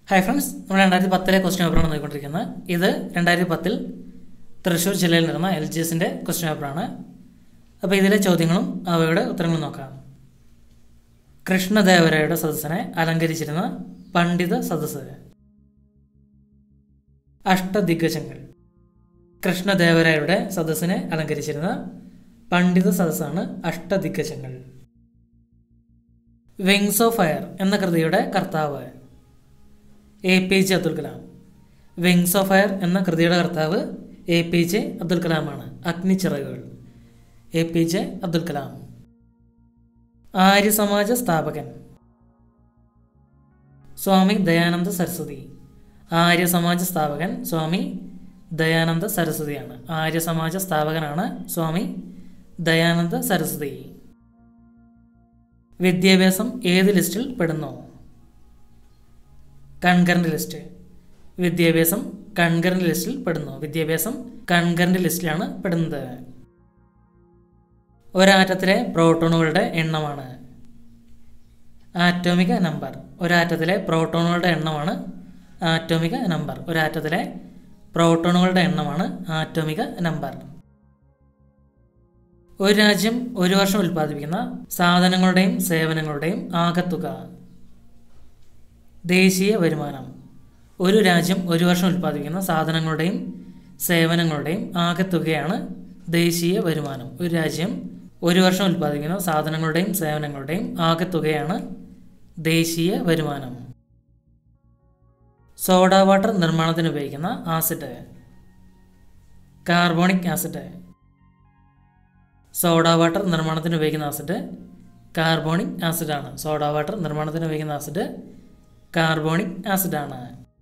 hi friends നമ്മൾ രണ്ടായിരത്തി പത്തിലെ ക്വസ്റ്റ്യൻ പേപ്പറാണ് നോക്കിക്കൊണ്ടിരിക്കുന്നത് ഇത് രണ്ടായിരത്തി പത്തിൽ തൃശ്ശൂർ ജില്ലയിൽ നടന്ന എൽ ജി എസിൻ്റെ ക്വസ്റ്റ്യൻ പേപ്പറാണ് അപ്പോൾ ഇതിലെ ചോദ്യങ്ങളും അവയുടെ ഉത്തരങ്ങളും നോക്കാം കൃഷ്ണദേവരായയുടെ സദസ്സിനെ അലങ്കരിച്ചിരുന്ന പണ്ഡിത സദസ്സ് അഷ്ടദിഗ്ഗജങ്ങൾ കൃഷ്ണദേവരായരുടെ സദസ്സിനെ അലങ്കരിച്ചിരുന്ന പണ്ഡിത സദസ്സാണ് അഷ്ടദിഗ്ഗജങ്ങൾ വിങ്സ് ഓഫ് ഫയർ എന്ന കൃതിയുടെ കർത്താവ് A P J Abdul Kalam wings of fire എന്ന കൃതിയുടെ കർത്താവ് എ പി ജെ അബ്ദുൽ കലാമാണ് അഗ്നിച്ചിറകുകൾ A P J Abdul Kalam ആര്യസമാജ സ്ഥാപകൻ സ്വാമി ദയാനന്ദ സരസ്വതി ആര്യസമാജ സ്ഥാപകൻ സ്വാമി ദയാനന്ദ സരസ്വതിയാണ് ആര്യസമാജ സ്ഥാപകനാണ് സ്വാമി ദയാനന്ദ സരസ്വതി വിദ്യാഭ്യാസം ഏത് ലിസ്റ്റിൽ പെടുന്നു കൺകറന്റ് ലിസ്റ്റ് വിദ്യാഭ്യാസം കൺകറന്റ് ലിസ്റ്റിൽ പെടുന്നു വിദ്യാഭ്യാസം കൺകറന്റ് ലിസ്റ്റിലാണ് പെടുന്നത് ഒരാറ്റത്തിലെ പ്രോട്ടോണുകളുടെ എണ്ണമാണ് ആറ്റോമിക നമ്പർ ഒരാറ്റത്തിലെ പ്രോട്ടോണുകളുടെ എണ്ണമാണ് ആറ്റോമിക നമ്പർ ഒരാറ്റത്തിലെ പ്രോട്ടോണുകളുടെ എണ്ണമാണ് ആറ്റോമിക നമ്പർ ഒരു രാജ്യം ഒരു വർഷം ഉൽപ്പാദിപ്പിക്കുന്ന സാധനങ്ങളുടെയും സേവനങ്ങളുടെയും ആകത്തുക ദേശീയ വരുമാനം ഒരു രാജ്യം ഒരു വർഷം ഉൽപ്പാദിപ്പിക്കുന്ന സാധനങ്ങളുടെയും സേവനങ്ങളുടെയും ആകത്തുകയാണ് ദേശീയ വരുമാനം ഒരു രാജ്യം ഒരു വർഷം ഉൽപ്പാദിപ്പിക്കുന്ന സാധനങ്ങളുടെയും സേവനങ്ങളുടെയും ആകത്തുകയാണ് ദേശീയ വരുമാനം സോഡ വാട്ടർ നിർമ്മാണത്തിന് ഉപയോഗിക്കുന്ന acid carbonic acid soda water നിർമ്മാണത്തിന് ഉപയോഗിക്കുന്ന ആസിഡ് കാർബോണിക് ആസിഡാണ് സോഡ വാട്ടർ നിർമ്മാണത്തിന് ഉപയോഗിക്കുന്ന ആസിഡ് കാർബോണിക് ആസിഡാണ്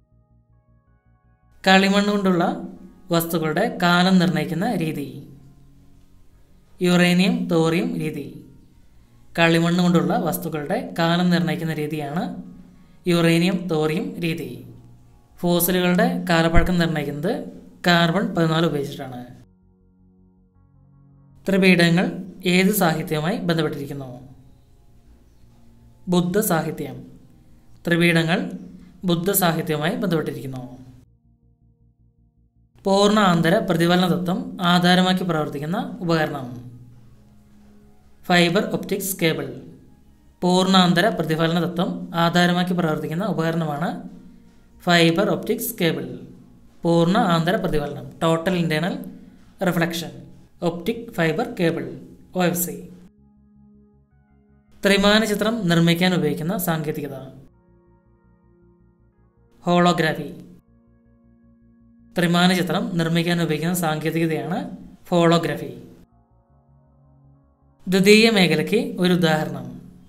കളിമണ്ണ് കൊണ്ടുള്ള വസ്തുക്കളുടെ കാലം നിർണ്ണയിക്കുന്ന രീതി യുറേനിയം തോറിയം രീതി കളിമണ്ണ് കൊണ്ടുള്ള വസ്തുക്കളുടെ കാലം നിർണ്ണയിക്കുന്ന രീതിയാണ് യുറേനിയം തോറിയം രീതി ഫോസിലുകളുടെ കാലപ്പഴക്കം നിർണ്ണയിക്കുന്നത് കാർബൺ പതിനാല് ഉപയോഗിച്ചിട്ടാണ് ത്രിപീഠങ്ങൾ ഏത് സാഹിത്യവുമായി ബന്ധപ്പെട്ടിരിക്കുന്നു ബുദ്ധ സാഹിത്യം ത്രിപീഠങ്ങൾ ബുദ്ധ സാഹിത്യവുമായി ബന്ധപ്പെട്ടിരിക്കുന്നു പൂർണ്ണ ആന്തര പ്രതിഫലന തത്വം ആധാരമാക്കി പ്രവർത്തിക്കുന്ന ഉപകരണം ഫൈബർ ഒപ്റ്റിക്സ് കേബിൾ പൂർണ്ണാന്തര പ്രതിഫലന തത്വം ആധാരമാക്കി പ്രവർത്തിക്കുന്ന ഉപകരണമാണ് ഫൈബർ ഒപ്റ്റിക്സ് കേബിൾ പൂർണ്ണ ആന്തര പ്രതിഫലനം total internal reflection optic fibre cable O F C ത്രിമാന ചിത്രം നിർമ്മിക്കാൻ ഉപയോഗിക്കുന്ന സാങ്കേതികത ഹോളോഗ്രാഫി ത്രിമാന ചിത്രം നിർമ്മിക്കാൻ ഉപയോഗിക്കുന്ന സാങ്കേതികതയാണ് ഫോളോഗ്രാഫി ദ്വിതീയ മേഖലയ്ക്ക് ഒരു ഉദാഹരണം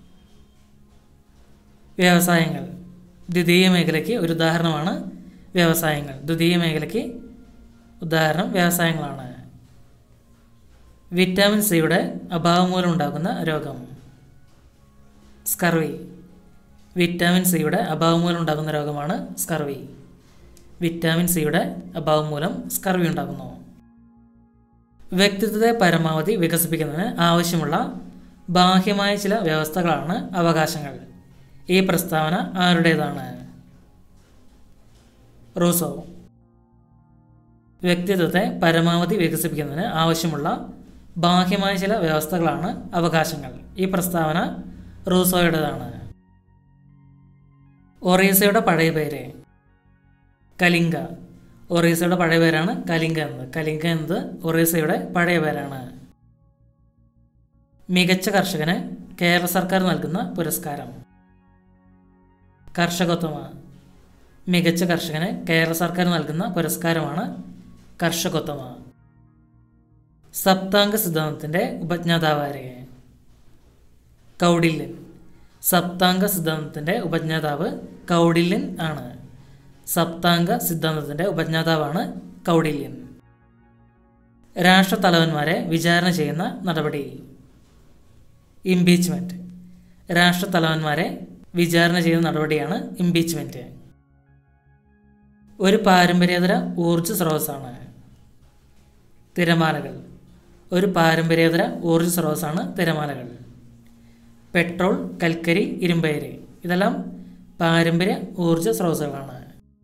വ്യവസായങ്ങൾ ദ്വിതീയ മേഖലയ്ക്ക് ഒരു ഉദാഹരണമാണ് വ്യവസായങ്ങൾ ദ്വിതീയ മേഖലയ്ക്ക് ഉദാഹരണം വ്യവസായങ്ങളാണ് വിറ്റാമിൻ സിയുടെ അഭാവം മൂലം ഉണ്ടാകുന്ന രോഗം സ്കർവി വിറ്റാമിൻ സിയുടെ അഭാവം മൂലം ഉണ്ടാകുന്ന രോഗമാണ് സ്കർവി വിറ്റാമിൻ സിയുടെ അഭാവം മൂലം സ്കർവി ഉണ്ടാകുന്നു വ്യക്തിത്വത്തെ പരമാവധി വികസിപ്പിക്കുന്നതിന് ആവശ്യമുള്ള ബാഹ്യമായ ചില വ്യവസ്ഥകളാണ് അവകാശങ്ങൾ ഈ പ്രസ്താവന ആരുടേതാണ് റൂസോ വ്യക്തിത്വത്തെ പരമാവധി വികസിപ്പിക്കുന്നതിന് ആവശ്യമുള്ള ബാഹ്യമായ ചില വ്യവസ്ഥകളാണ് അവകാശങ്ങൾ ഈ പ്രസ്താവന റൂസോയുടേതാണ് ഒറീസയുടെ പഴയ പേര് കലിംഗ ഒറീസയുടെ പഴയ പേരാണ് കലിംഗ എന്നത് കലിംഗ എന്നത് ഒറീസയുടെ പഴയ പേരാണ് മികച്ച കർഷകന് കേരള സർക്കാർ നൽകുന്ന പുരസ്കാരം കർഷകോത്തമ മികച്ച കർഷകന് കേരള സർക്കാർ നൽകുന്ന പുരസ്കാരമാണ് കർഷകോത്തമ സപ്താംഗ സിദ്ധാന്തത്തിൻ്റെ ഉപജ്ഞാതാവാരെ കൗഡില്യൻ സപ്താംഗ സിദ്ധാന്തത്തിൻ്റെ ഉപജ്ഞാതാവ് കൗഡില്യൻ ആണ് സപ്താംഗ സിദ്ധാന്തത്തിൻ്റെ ഉപജ്ഞാതാവാണ് കൗഡില്യൻ രാഷ്ട്രത്തലവന്മാരെ വിചാരണ ചെയ്യുന്ന നടപടി ഇംപീച്ച്മെൻറ്റ് രാഷ്ട്രത്തലവന്മാരെ വിചാരണ ചെയ്യുന്ന നടപടിയാണ് ഇംപീച്ച്മെൻറ്റ് ഒരു പാരമ്പര്യേതര ഊർജ്ജ സ്രോതസ്സാണ് തിരമാലകൾ ഒരു പാരമ്പര്യേതര ഊർജ്ജ സ്രോതസ്സാണ് തിരമാലകൾ പെട്രോൾ കൽക്കരി ഇരുമ്പയിര് ഇതെല്ലാം പാരമ്പര്യ ഊർജ സ്രോതസ്സുകളാണ്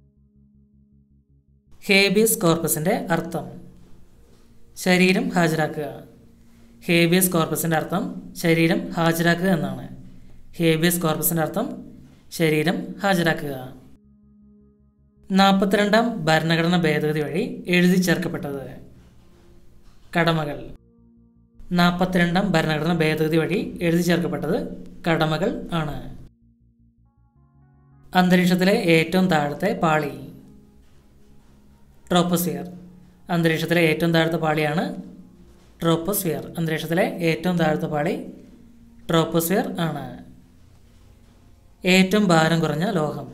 ഹേബിയസ് കോർപ്പസിൻ്റെ അർത്ഥം ശരീരം ഹാജരാക്കുക ഹേബിയസ് കോർപ്പസിൻ്റെ അർത്ഥം ശരീരം ഹാജരാക്കുക എന്നാണ് ഹേബിയസ് കോർപ്പസിൻ്റെ അർത്ഥം ശരീരം ഹാജരാക്കുക നാൽപ്പത്തിരണ്ടാം ഭരണഘടന ഭേദഗതി വഴി എഴുതി ചേർക്കപ്പെട്ടത് കടമകൾ നാൽപ്പത്തിരണ്ടാം ഭരണഘടന ഭേദഗതി വഴി എഴുതി ചേർക്കപ്പെട്ടത് കടമകൾ ആണ് അന്തരീക്ഷത്തിലെ ഏറ്റവും താഴത്തെ പാളി ട്രോപ്പോസ്ഫിയർ അന്തരീക്ഷത്തിലെ ഏറ്റവും താഴത്തെ പാളിയാണ് ട്രോപ്പോസ്ഫിയർ അന്തരീക്ഷത്തിലെ ഏറ്റവും താഴത്തെ പാളി ട്രോപ്പോസ്ഫിയർ ആണ് ഏറ്റവും ഭാരം കുറഞ്ഞ ലോഹം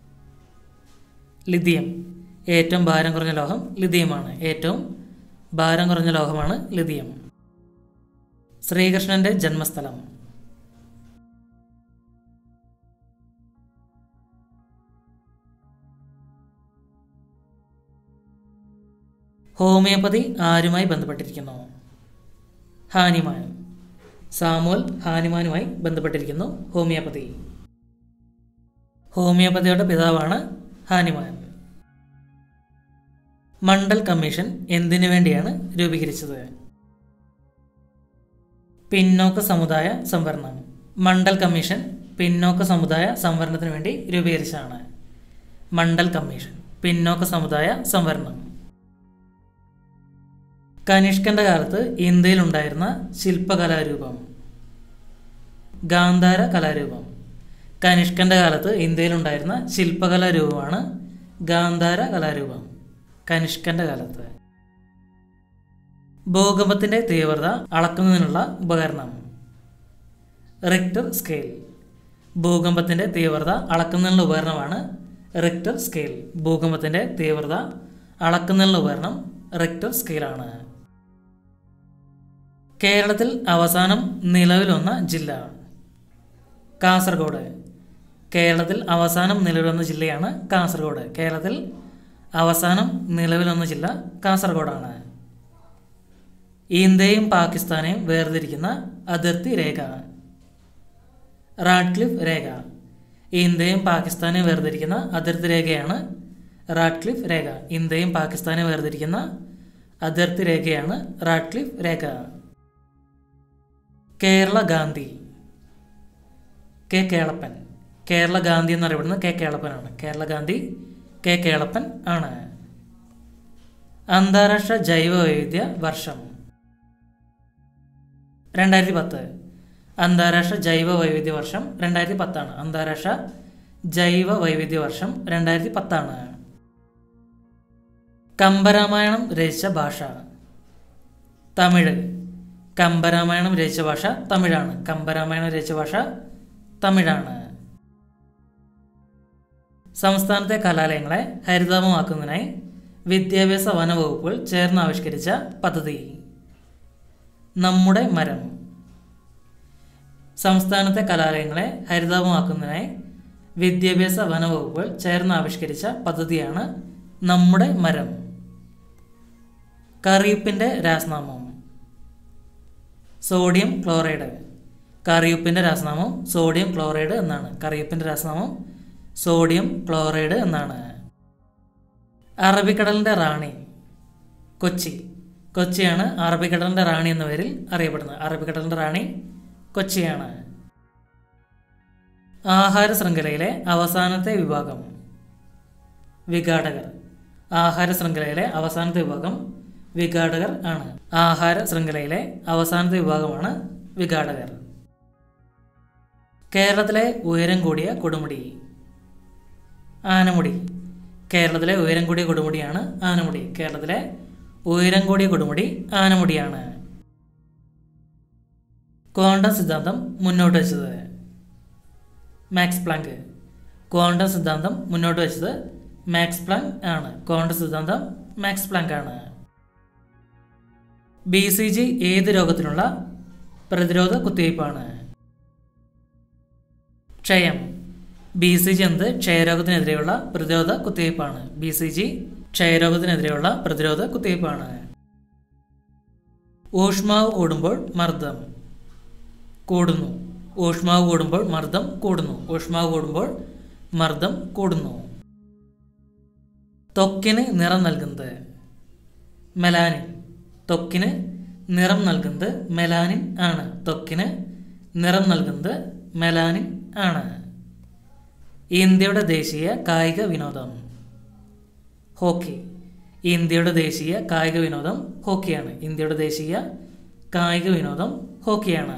ലിഥിയം ഏറ്റവും ഭാരം കുറഞ്ഞ ലോഹം ലിഥിയമാണ് ഏറ്റവും ഭാരം കുറഞ്ഞ ലോഹമാണ് ലിഥിയം ശ്രീകൃഷ്ണന്റെ ജന്മസ്ഥലം ഹോമിയോപ്പതി ആരുമായി ബന്ധപ്പെട്ടിരിക്കുന്നു ഹാനിമാൻ സാമുവൽ ഹാനിമാനുമായി ബന്ധപ്പെട്ടിരിക്കുന്നു ഹോമിയോപ്പതി ഹോമിയോപ്പതിയുടെ പിതാവാണ് ഹാനിമാൻ മണ്ഡൽ കമ്മീഷൻ എന്തിനു വേണ്ടിയാണ് രൂപീകരിച്ചത് പിന്നോക്ക സമുദായ സംവരണം മണ്ഡൽ കമ്മീഷൻ പിന്നോക്ക സമുദായ സംവരണത്തിന് വേണ്ടി രൂപീകരിച്ചതാണ് മണ്ഡൽ കമ്മീഷൻ പിന്നോക്ക സമുദായ സംവരണം കനിഷ്കന്റെ കാലത്ത് ഇന്ത്യയിലുണ്ടായിരുന്ന ശില്പകലാരൂപം ഗാന്ധാര കലാരൂപം കനിഷ്കന്റെ കാലത്ത് ഇന്ത്യയിലുണ്ടായിരുന്ന ശില്പകലാരൂപമാണ് ഗാന്ധാര കലാരൂപം കനിഷ്കന്റെ കാലത്ത് ഭൂകമ്പത്തിന്റെ തീവ്രത അളക്കുന്നതിനുള്ള ഉപകരണം റിക്ടർ സ്കെയിൽ ഭൂകമ്പത്തിന്റെ തീവ്രത അളക്കുന്നതിനുള്ള ഉപകരണമാണ് റിക്ടർ സ്കെയിൽ ഭൂകമ്പത്തിന്റെ തീവ്രത അളക്കുന്നതിനുള്ള ഉപകരണം റിക്ടർ സ്കെയിലാണ് കേരളത്തിൽ അവസാനം നിലവിൽ വന്ന ജില്ല കാസർഗോഡ് കേരളത്തിൽ അവസാനം നിലവിൽ വന്ന ജില്ലയാണ് കാസർഗോഡ് കേരളത്തിൽ അവസാനം നിലവിൽ വന്ന ജില്ല കാസർഗോഡാണ് ഇന്ത്യയും പാകിസ്ഥാനെയും വേർതിരിക്കുന്ന അതിർത്തി രേഖ റാഡ്ക്ലിഫ് രേഖ ഇന്ത്യയും പാകിസ്ഥാനെയും വേർതിരിക്കുന്ന അതിർത്തി രേഖയാണ് റാഡ്ക്ലിഫ് രേഖ ഇന്ത്യയും പാകിസ്ഥാനെയും വേർതിരിക്കുന്ന അതിർത്തി രേഖയാണ് റാഡ്ക്ലിഫ് രേഖ കേരള ഗാന്ധി കെ കേളപ്പൻ കേരള ഗാന്ധി എന്നറിയപ്പെടുന്നത് കെ കേളപ്പനാണ് കേരള ഗാന്ധി കെ കേളപ്പൻ ആണ് അന്താരാഷ്ട്ര ജൈവ വൈവിധ്യ വർഷം രണ്ടായിരത്തി പത്ത് അന്താരാഷ്ട്ര ജൈവ വൈവിധ്യ വർഷം രണ്ടായിരത്തി പത്താണ് അന്താരാഷ്ട്ര ജൈവ വൈവിധ്യ വർഷം രണ്ടായിരത്തി പത്താണ് കമ്പരാമായണം രചിച്ച ഭാഷ തമിഴ് കമ്പരാമായണം രചിച്ച ഭാഷ തമിഴാണ് കമ്പരാമായണം രചിച്ച ഭാഷ തമിഴാണ് സംസ്ഥാനത്തെ കലാലയങ്ങളെ ഹരിതാപമാക്കുന്നതിനായി വിദ്യാഭ്യാസ വനവകുപ്പുകൾ ചേർന്ന് ആവിഷ്കരിച്ച പദ്ധതി നമ്മുടെ മരം സംസ്ഥാനത്തെ കലാലയങ്ങളെ ഹരിതാപമാക്കുന്നതിനായി വിദ്യാഭ്യാസ വനവകുപ്പുകൾ ചേർന്ന് ആവിഷ്കരിച്ച പദ്ധതിയാണ് നമ്മുടെ മരം കറിയുപ്പിൻ്റെ രാസനാമം സോഡിയം ക്ലോറൈഡ് കറിയുപ്പിൻ്റെ രാസനാമം സോഡിയം ക്ലോറൈഡ് എന്നാണ് കറിയുപ്പിൻ്റെ രാസനാമം സോഡിയം ക്ലോറൈഡ് എന്നാണ് അറബിക്കടലിൻ്റെ റാണി കൊച്ചി കൊച്ചിയാണ് അറബിക്കടലിൻ്റെ റാണി എന്ന പേരിൽ അറിയപ്പെടുന്നത് അറബിക്കടലിൻ്റെ റാണി കൊച്ചിയാണ് ആഹാര ശൃംഖലയിലെ അവസാനത്തെ വിഭാഗം വിഘാടകർ ആഹാര ശൃംഖലയിലെ അവസാനത്തെ വിഭാഗം വിഘാടകർ ആണ് ആഹാര ശൃംഖലയിലെ അവസാനത്തെ വിഭാഗമാണ് വിഘാടകർ കേരളത്തിലെ ഉയരം കൂടിയ കൊടുമുടി ആനമുടി കേരളത്തിലെ ഉയരം കൂടിയ കൊടുമുടിയാണ് ആനമുടി കേരളത്തിലെ ഉയരം കൂടിയ കൊടുമുടി ആനമുടിയാണ് ക്വാണ്ടം സിദ്ധാന്തം മുന്നോട്ട് വെച്ചത് മാക്സ് പ്ലാങ്ക് ക്വാണ്ടം സിദ്ധാന്തം മുന്നോട്ട് വെച്ചത് മാക്സ് പ്ലാങ്ക് ആണ് ക്വാണ്ടം സിദ്ധാന്തം മാക്സ് പ്ലാങ്ക് ആണ് ബി സി ജി ഏത് രോഗത്തിനുള്ള പ്രതിരോധ കുത്തിവയ്പ്പാണ് ക്ഷയം ബി സി ജി എന്നത് ക്ഷയരോഗത്തിനെതിരെയുള്ള പ്രതിരോധ കുത്തിവയ്പ്പാണ് ബി സി ജി ക്ഷയരോഗത്തിനെതിരെയുള്ള പ്രതിരോധ കുത്തിവയ്പ്പാണ് ഊഷ്മാവ് കൂടുമ്പോൾ മർദ്ദം കൂടുന്നു ഊഷ്മാവ് കൂടുമ്പോൾ മർദ്ദം കൂടുന്നു ഊഷ്മാവ് കൂടുമ്പോൾ മർദ്ദം കൂടുന്നു ത്വക്കിന് നിറം നൽകുന്നത് മെലാനിൻ ത്വക്കിന് നിറം നൽകുന്നത് മെലാനിൻ ആണ് ത്വക്കിന് നിറം നൽകുന്നത് മെലാനിൻ ആണ് ഇന്ത്യയുടെ ദേശീയ കായിക വിനോദം ഹോക്കി ഇന്ത്യയുടെ ദേശീയ കായിക വിനോദം ഹോക്കിയാണ് ഇന്ത്യയുടെ ദേശീയ കായിക വിനോദം ഹോക്കിയാണ്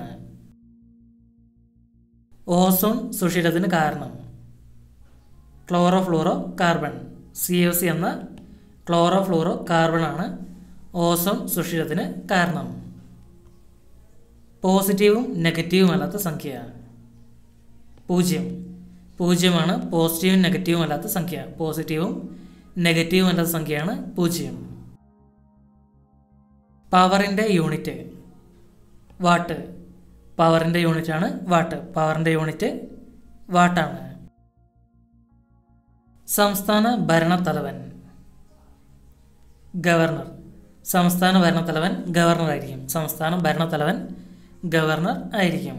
ഓസോൺ സുഷിരത്തിന് കാരണം chlorofluorocarbon C F C എന്ന ക്ലോറോഫ്ലൂറോ കാർബൺ ആണ് ഓസോൺ സുഷിരത്തിന് കാരണം പോസിറ്റീവും നെഗറ്റീവും അല്ലാത്ത സംഖ്യ പൂജ്യം പൂജ്യമാണ് പോസിറ്റീവും നെഗറ്റീവും അല്ലാത്ത സംഖ്യ പോസിറ്റീവും നെഗറ്റീവും അല്ലാത്ത സംഖ്യയാണ് പൂജ്യം പവറിൻ്റെ യൂണിറ്റ് വാട്ട് പവറിൻ്റെ യൂണിറ്റാണ് വാട്ട് പവറിൻ്റെ യൂണിറ്റ് വാട്ടാണ് സംസ്ഥാന ഭരണത്തലവൻ ഗവർണർ സംസ്ഥാന ഭരണത്തലവൻ ഗവർണർ ആയിരിക്കും സംസ്ഥാന ഭരണത്തലവൻ ഗവർണർ ആയിരിക്കും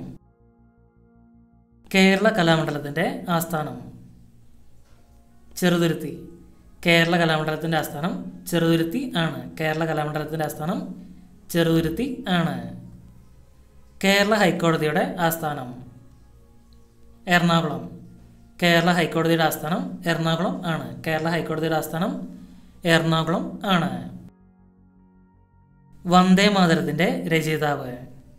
കേരള കലാമണ്ഡലത്തിൻ്റെ ആസ്ഥാനം ചെറുതുരുത്തി കേരള കലാമണ്ഡലത്തിൻ്റെ ആസ്ഥാനം ചെറുതുരുത്തി ആണ് കേരള കലാമണ്ഡലത്തിൻ്റെ ആസ്ഥാനം ചെറുതുരുത്തി ആണ് കേരള ഹൈക്കോടതിയുടെ ആസ്ഥാനം എറണാകുളം കേരള ഹൈക്കോടതിയുടെ ആസ്ഥാനം എറണാകുളം ആണ് കേരള ഹൈക്കോടതിയുടെ ആസ്ഥാനം എറണാകുളം ആണ് വന്ദേ മാതരത്തിൻ്റെ രചയിതാവ്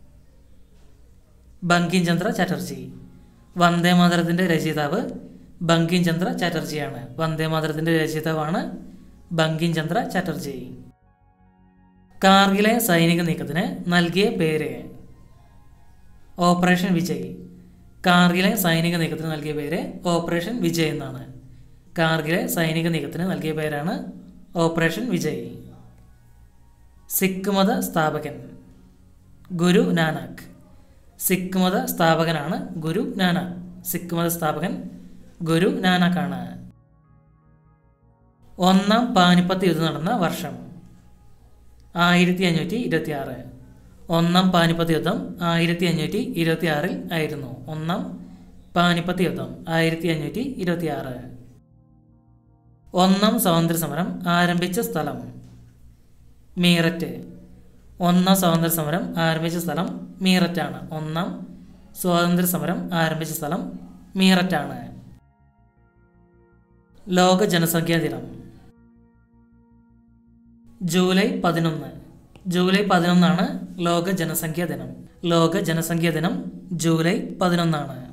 ബങ്കിം ചന്ദ്ര ചാറ്റർജി വന്ദേ മാതരത്തിൻ്റെ രചയിതാവ് ബങ്കിം ചന്ദ്ര ചാറ്റർജിയാണ് വന്ദേ മാതരത്തിൻ്റെ രചയിതാവാണ് ബങ്കിം ചന്ദ്ര ചാറ്റർജി കാർഗിലെ സൈനിക നീക്കത്തിന് നൽകിയ പേര് ഓപ്പറേഷൻ വിജയ് കാർഗിലെ സൈനിക നീക്കത്തിന് നൽകിയ പേര് ഓപ്പറേഷൻ വിജയ് എന്നാണ് കാർഗിലെ സൈനിക നീക്കത്തിന് നൽകിയ പേരാണ് ഓപ്പറേഷൻ വിജയ് സിഖ് മത സ്ഥാപകൻ ഗുരു നാനാക്ക് സിഖ് മത സ്ഥാപകനാണ് ഗുരു നാനാക്ക് സിഖ് മത സ്ഥാപകൻ ഗുരു നാനാക്കാണ് ഒന്നാം പാനിപ്പത്ത് യുദ്ധം നടന്ന വർഷം ആയിരത്തി അഞ്ഞൂറ്റി ഇരുപത്തി ആറ് ഒന്നാം പാനിപ്പത്ത് യുദ്ധം ആയിരത്തി അഞ്ഞൂറ്റി ഇരുപത്തി ആറിൽ ആയിരുന്നു ഒന്നാം പാനിപ്പത്ത് യുദ്ധം ആയിരത്തി അഞ്ഞൂറ്റി ഇരുപത്തി ആറ് ഒന്നാം സ്വാതന്ത്ര്യ സമരം ആരംഭിച്ച സ്ഥലം മീററ്റ് ഒന്നാം സ്വാതന്ത്ര്യ സമരം ആരംഭിച്ച സ്ഥലം മീററ്റാണ് ഒന്നാം സ്വാതന്ത്ര്യ സമരം ആരംഭിച്ച സ്ഥലം മീററ്റാണ് ലോക ജനസംഖ്യാ ദിനം ജൂലൈ പതിനൊന്ന് ജൂലൈ പതിനൊന്നാണ് ലോക ജനസംഖ്യാ ദിനം ലോക ജനസംഖ്യാ ദിനം ജൂലൈ പതിനൊന്നാണ്